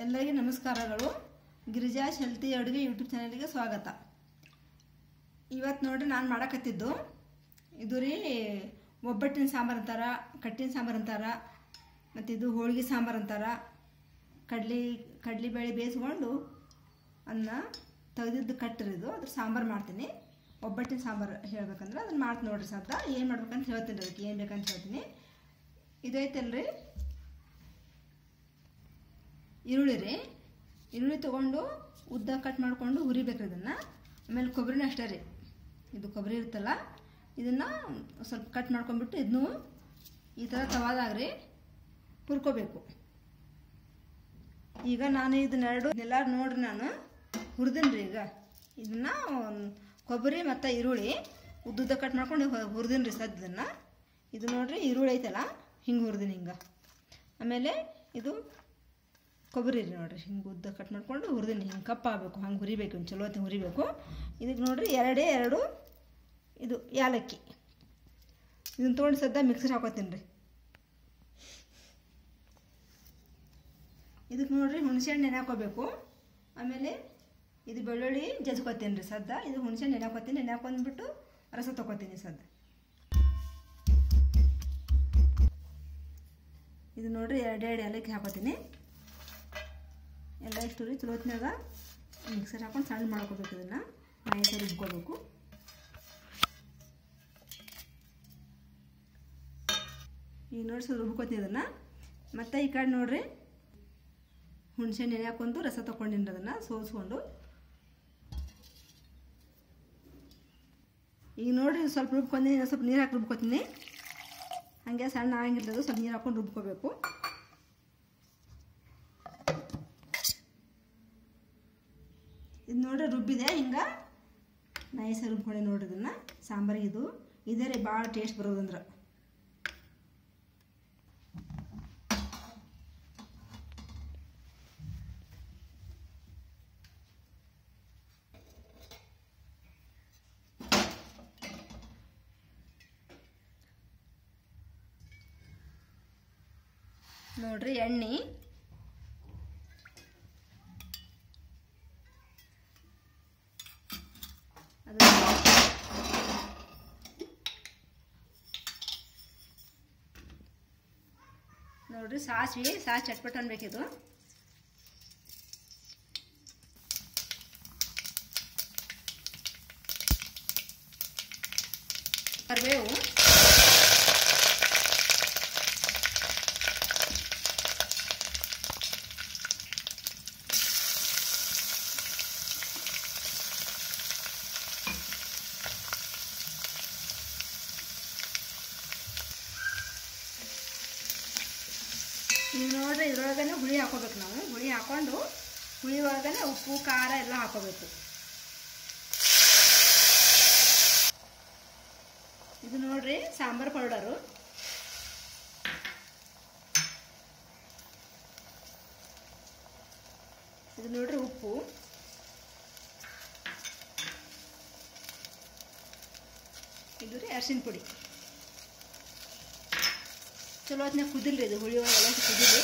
ಎಲ್ಲರಿಗೂ ನಮಸ್ಕಾರಗಳು ಗಿರಿಜಾಸ್ ಹೆಲ್ತಿ ಅಡುಗೆ ಯೂಟ್ಯೂಬ್ ಚಾನಲ್ಗೆ ಸ್ವಾಗತ ಇವತ್ತು ನೋಡ್ರಿ ನಾನು ಮಾಡಕತ್ತಿದ್ದು ಇದು ರೀ ಒಬ್ಬಟ್ಟಿನ ಸಾಂಬಾರು ಅಂತಾರ ಕಟ್ಟಿನ ಸಾಂಬಾರು ಅಂತಾರ ಮತ್ತು ಇದು ಹೋಳಿಗೆ ಸಾಂಬಾರು ಅಂತಾರ ಕಡ್ಲಿ ಕಡ್ಲಿ ಬೇಳೆ ಬೇಯಿಸ್ಕೊಂಡು ಅನ್ನ ತೆಗೆದಿದ್ದು ಕಟ್ಟಿರಿದು ಅದ್ರ ಸಾಂಬಾರು ಮಾಡ್ತೀನಿ ಒಬ್ಬಟ್ಟಿನ ಸಾಂಬಾರು ಹೇಳ್ಬೇಕಂದ್ರೆ ಅದನ್ನ ಮಾಡ್ತೀನಿ ನೋಡ್ರಿ ಸದ್ದ ಏನು ಮಾಡ್ಬೇಕಂತ ಹೇಳ್ತೀನಿ ಅದಕ್ಕೆ ಏನು ಬೇಕಂತ ಹೇಳ್ತೀನಿ ಇದೈತಲ್ರಿ ಈರುಳ್ಳಿ ರೀ ಈರುಳ್ಳಿ ತೊಗೊಂಡು ಉದ್ದ ಕಟ್ ಮಾಡಿಕೊಂಡು ಹುರಿಬೇಕ್ರಿ ಇದನ್ನು ಆಮೇಲೆ ಕೊಬ್ಬರಿನೂ ಅಷ್ಟೇ ರೀ ಇದು ಕೊಬ್ಬರಿ ಇರುತ್ತಲ್ಲ ಇದನ್ನು ಸ್ವಲ್ಪ ಕಟ್ ಮಾಡ್ಕೊಂಡ್ಬಿಟ್ಟು ಇದನ್ನು ಈ ಥರ ತವಾದಾಗ ರೀ ಹುರ್ಕೋಬೇಕು ಈಗ ನಾನು ಇದನ್ನೆರಡು ಎಲ್ಲ ನೋಡ್ರಿ ನಾನು ಹುರಿದೀನಿ ರೀ ಈಗ ಇದನ್ನು ಕೊಬ್ಬರಿ ಮತ್ತು ಈರುಳ್ಳಿ ಉದ್ದುದ್ದ ಕಟ್ ಮಾಡ್ಕೊಂಡು ಹುರಿದೀನಿ ರೀ ಸದ್ದನ್ನು ಇದು ನೋಡ್ರಿ ಈರುಳ್ಳಿ ಐತಲ್ಲ ಹಿಂಗೆ ಹುರಿದೀನಿ ಹಿಂಗೆ ಆಮೇಲೆ ಇದು ಕೊಬ್ಬರಿ ರೀ ನೋಡ್ರಿ ಹಿಂಗೆ ಉದ್ದ ಕಟ್ ಮಾಡ್ಕೊಂಡು ಹುರಿದೀನಿ ಹಿಂಗೆ ಕಪ್ಪಾಗಬೇಕು ಹಂಗೆ ಹುರಿಬೇಕು ಒಂದು ಚಲೋ ಹೊತ್ತಿಗೆ ಹುರಿಬೇಕು ಇದಕ್ಕೆ ನೋಡ್ರಿ ಎರಡೇ ಎರಡು ಇದು ಯಾಲಕ್ಕಿ ಇದನ್ನ ತೊಗೊಂಡು ಸದ್ದ ಮಿಕ್ಸರ್ ಹಾಕೋತೀನಿ ರೀ ಇದಕ್ಕೆ ನೋಡ್ರಿ ಹುಣಸೆಹಣ್ಣು ನೆನೆ ಹಾಕೋಬೇಕು ಆಮೇಲೆ ಇದು ಬೆಳ್ಳುಳ್ಳಿ ಜಜ್ಕೋತೀನಿ ರೀ ಸದ್ದ ಇದು ಹುಣಸೆಹಣ್ಣು ನೆನೆ ಹಾಕೋತೀನಿ ನೆನೆ ಹಾಕೊಂಡ್ಬಿಟ್ಟು ರಸ ತೊಗೋತೀನಿ ಸದ್ದ ಇದು ನೋಡ್ರಿ ಎರಡೆರಡು ಏಲಕ್ಕಿ ಹಾಕೋತೀನಿ ಎಲ್ಲ ಇಷ್ಟು ರೀ ಚಲೋತ್ನಾಗ ಮಿಕ್ಸರ್ ಹಾಕೊಂಡು ಸಣ್ಣ ಮಾಡ್ಕೋಬೇಕು ಇದನ್ನು ನೈಸಾಗಿ ರುಬ್ಕೋಬೇಕು ಈಗ ನೋಡಿ ಸ್ವಲ್ಪ ರುಬ್ಕೋತೀನಿ ಇದನ್ನು ಮತ್ತು ಈ ಕಡೆ ನೋಡ್ರಿ ಹುಣಸೆ ನೆನೆ ಹಾಕೊಂಡು ರಸ ತೊಗೊಂಡಿನಿ ಅದನ್ನು ಸೋಸ್ಕೊಂಡು ಈಗ ನೋಡ್ರಿ ಸ್ವಲ್ಪ ರುಬ್ಕೊಂಡಿನಿ ಸ್ವಲ್ಪ ನೀರು ಹಾಕಿ ರುಬ್ಕೋತೀನಿ ಹಾಗೆ ಸಣ್ಣ ಆಗಂಗಿಲ್ಲ ಸ್ವಲ್ಪ ನೀರು ಹಾಕೊಂಡು ರುಬ್ಕೋಬೇಕು ಇದು ನೋಡ್ರಿ ರುಬ್ಬಿದೆ ಹಿಂಗೆ ನೈಸಾಗಿ ರುಬ್ಕೊಂಡೆ ನೋಡ್ರಿ ಇದನ್ನು ಸಾಂಬಾರಿಗೆ ಇದು ಇದೇ ರೀ ಭಾಳ ಟೇಸ್ಟ್ ಬರೋದಂದ್ರೆ ನೋಡ್ರಿ ಎಣ್ಣೆ ಅದು ನೋಡ್ರಿ ಸಾಸಿವೆ ಸಾಸ್ ಚಟ್ಪಟ್ ಅನ್ಬೇಕಿದು ಕರಿಬೇವು ಈಗ ನೋಡ್ರಿ ಇದ್ರೊಳಗನೆ ಹುಳಿ ಹಾಕೋಬೇಕು ನಾವು ಹುಳಿ ಹಾಕೊಂಡು ಹುಳಿ ಒಳಗನೆ ಉಪ್ಪು ಖಾರ ಎಲ್ಲ ಹಾಕೋಬೇಕು ಇದು ನೋಡ್ರಿ ಸಾಂಬಾರ್ ಪೌಡರು ಇದು ನೋಡ್ರಿ ಉಪ್ಪು ಇದು ರೀ ಅರಿಶಿನ ಪುಡಿ ಚಲೋ ಹೊತ್ತಿನಾಗ ಕುದಿಲ್ರಿ ಇದು ಹುಳಿ ಒಳಗೆಲ್ಲ ಕುದಿಲಿ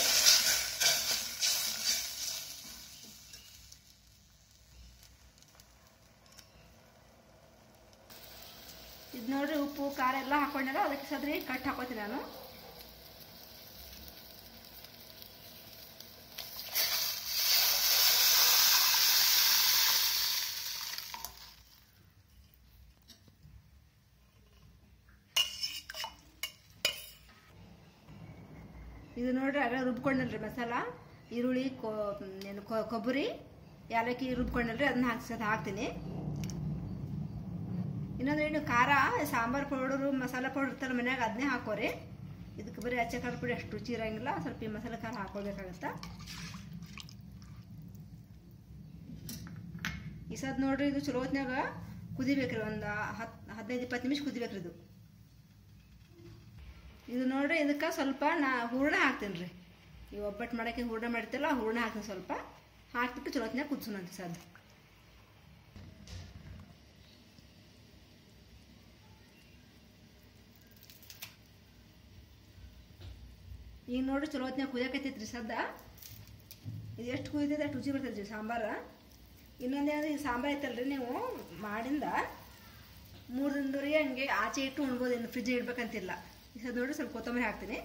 ಇದು ನೋಡ್ರಿ ಉಪ್ಪು ಖಾರ ಎಲ್ಲ ಹಾಕೊಂಡಾಗ ಅದಕ್ಕೆ ಸದ್ರಿ ಕಟ್ ಹಾಕೋತೀನಿ ನಾನು ಇದು ನೋಡ್ರಿ ಅದ ರುಬ್ಕೊಂಡಲ್ರಿ ಮಸಾಲ ಈರುಳ್ಳಿ ಕೊ ಏನು ಕೊಬ್ಬರಿ ಏಲಕ್ಕಿ ರುಬ್ಕೊಂಡಲ್ರಿ ಅದನ್ನ ಹಾಕ್ಸೋದು ಹಾಕ್ತೀನಿ ಇನ್ನೊಂದು ಏನು ಖಾರ ಸಾಂಬಾರು ಪೌಡರು ಮಸಾಲ ಪೌಡರ್ ಇರ್ತಾರೆ ಮನ್ಯಾಗ ಅದನ್ನೇ ಹಾಕೋರಿ ಇದಕ್ಕೆ ಬರೀ ಅಚ್ಚ ಖಾರ ಪುಡಿ ಅಷ್ಟು ರುಚಿ ಇರಂಗಿಲ್ಲ ಸ್ವಲ್ಪ ಈ ಮಸಾಲೆ ಖಾರ ಹಾಕೋಬೇಕಾಗತ್ತ ಈ ಸದ್ ನೋಡ್ರಿ ಇದು ಚಲೋ ಹೊತ್ನಾಗ ಕುದಿಬೇಕ್ರಿ ಒಂದು ಹತ್ತು ಹದಿನೈದು ಇಪ್ಪತ್ತು ನಿಮಿಷ ಕುದಿಬೇಕ್ರಿ ಇದು ಇದು ನೋಡ್ರಿ ಇದಕ್ಕೆ ಸ್ವಲ್ಪ ನಾ ಹೂರಣ ಹಾಕ್ತೀನಿ ರೀ ಈ ಒಬ್ಬಟ್ಟು ಮಾಡೋಕ್ಕೆ ಹೂರಣ ಮಾಡ್ತಿಲ್ಲ ಹೂರಣ ಹಾಕ್ತೀನಿ ಸ್ವಲ್ಪ ಹಾಕ್ಬಿಟ್ಟು ಚಲೋ ಹೊತ್ನಾಗ ಕುದಿಸೋಣಂತೆ ಸದ್ ಈಗ ನೋಡ್ರಿ ಚಲೋ ಹೊತ್ನಾಗ ಕುದಿಯಕತ್ತೈತ್ರಿ ಸದ್ದ ಇದು ಎಷ್ಟು ಕುಯ್ದಿದೆ ಅಷ್ಟು ರುಚಿ ಬರ್ತೈತೆ ರೀ ಸಾಂಬಾರು ಇನ್ನೊಂದೇನಂದ್ರೆ ಈ ಸಾಂಬಾರು ಐತಲ್ರಿ ನೀವು ಮಾಡಿಂದ ಮೂರು ದಿನದವರೆಗೆ ಹಂಗೆ ಆಚೆ ಇಟ್ಟು ಉಣ್ಬೋದು ಇನ್ನು ಫ್ರಿಜ್ ಇಡ್ಬೇಕಂತಿಲ್ಲ ಈಗ ನೋಡಿ ಸ್ವಲ್ಪ ಕೊತ್ತಂಬರಿ ಹಾಕ್ತೀನಿ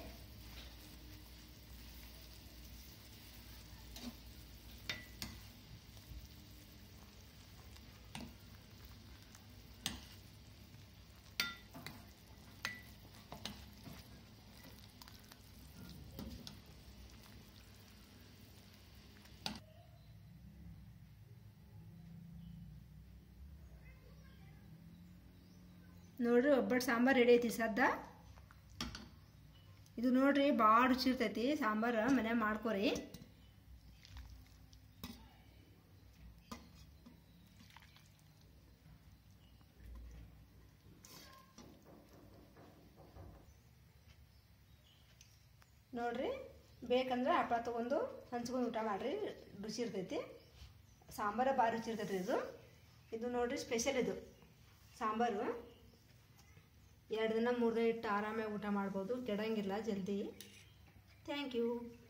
ನೋಡ್ರಿ ಒಬ್ಬಟ್ಟು ಸಾಂಬಾರು ರೆಡಿ ಐತಿ ಸದ್ದ ಇದು ನೋಡ್ರಿ ಭಾಳ ರುಚಿ ಇರ್ತೈತಿ ಸಾಂಬಾರು ಮನ್ಯಾಗ ಮಾಡ್ಕೊರಿ ನೋಡ್ರಿ ಬೇಕಂದ್ರೆ ಹಪ್ಪಳ ತೊಗೊಂಡು ಹಂಚ್ಕೊಂಡು ಊಟ ಮಾಡಿರಿ ರುಚಿ ಇರ್ತೈತಿ ಸಾಂಬಾರ ಭಾಳ ರುಚಿ ಇರ್ತೈತಿ ಇದು ಇದು ನೋಡ್ರಿ ಸ್ಪೆಷಲ್ ಇದು ಸಾಂಬಾರು ಎರಡು ದಿನ ಮೂರು ದಿನ ಇಟ್ಟು ಆರಾಮಾಗಿ ಊಟ ಮಾಡ್ಬೋದು ಕೆಡಂಗಿಲ್ಲ ಜಲ್ದಿ ಥ್ಯಾಂಕ್ ಯು